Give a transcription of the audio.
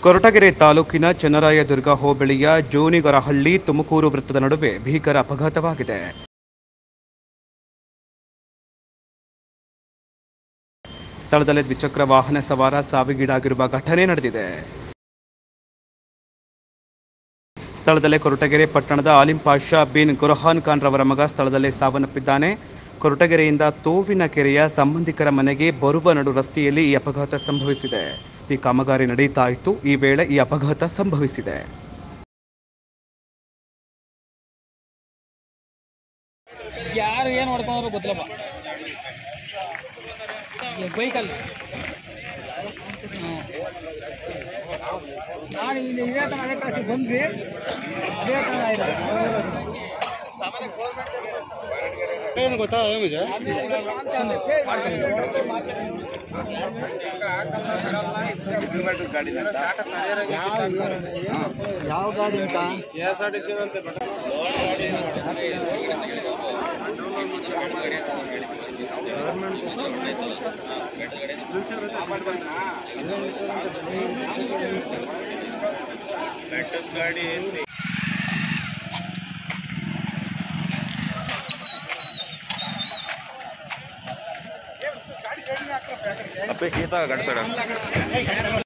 ಕೊರಟಗೆರೆ ತಾಲೂಕಿನ ಚನ್ನರಾಯದುರ್ಗ ಹೋಬಳಿಯ ಜೋನಿಗರಹಳ್ಳಿ ತುಮಕೂರು ವೃತ್ತದ ನಡುವೆ ಭೀಕರ ಅಪಘಾತವಾಗಿದೆ ಸ್ಥಳದಲ್ಲೇ ದ್ವಿಚಕ್ರ ವಾಹನ ಸವಾರ ಸಾವಿಗೀಡಾಗಿರುವ ಘಟನೆ ನಡೆದಿದೆ ಸ್ಥಳದಲ್ಲೇ ಕೊರಟಗೆರೆ ಪಟ್ಟಣದ ಆಲಿಂ ಪಾಷಾ ಬಿನ್ ಗುರ್ಹಾನ್ ಖಾನ್ ರವರ ಮಗ ಸ್ಥಳದಲ್ಲೇ ಸಾವನ್ನಪ್ಪಿದ್ದಾನೆ ಕೊರಟಗೆರೆಯಿಂದ ತೋವಿನ ಕೆರೆಯ ಸಂಬಂಧಿಕರ ಮನೆಗೆ ಬರುವ ನಡು ರಸ್ತೆಯಲ್ಲಿ ಈ ಅಪಘಾತ ಸಂಭವಿಸಿದೆ ಈ ಕಾಮಗಾರಿ ನಡೀತಾ ಇತ್ತು ಈ ವೇಳೆ ಈ ಅಪಘಾತ ಸಂಭವಿಸಿದೆ ಯಾರು ಏನು ಹೊಡ್ಕೊಂಡ್ರು ಗೊತ್ತಿಲ್ಲಪ್ಪ ಈ ಬೈಕಲ್ಲಿ ನಾನು ಇಲ್ಲಿ ಇದೇ ಥರ ಅದೇ ಕ್ಲಾಸಿಗೆ ಬಂದ್ವಿ ಅದೇ ಥರ ಇದೆ ಏನು ಗೊತ್ತಾ ನಿಮಗೆ ಯಾವ ಗಾಡಿ ಅಂತ ಅಪ್ಪೆ ಗೀತಾ ಗಡ್ಸಡ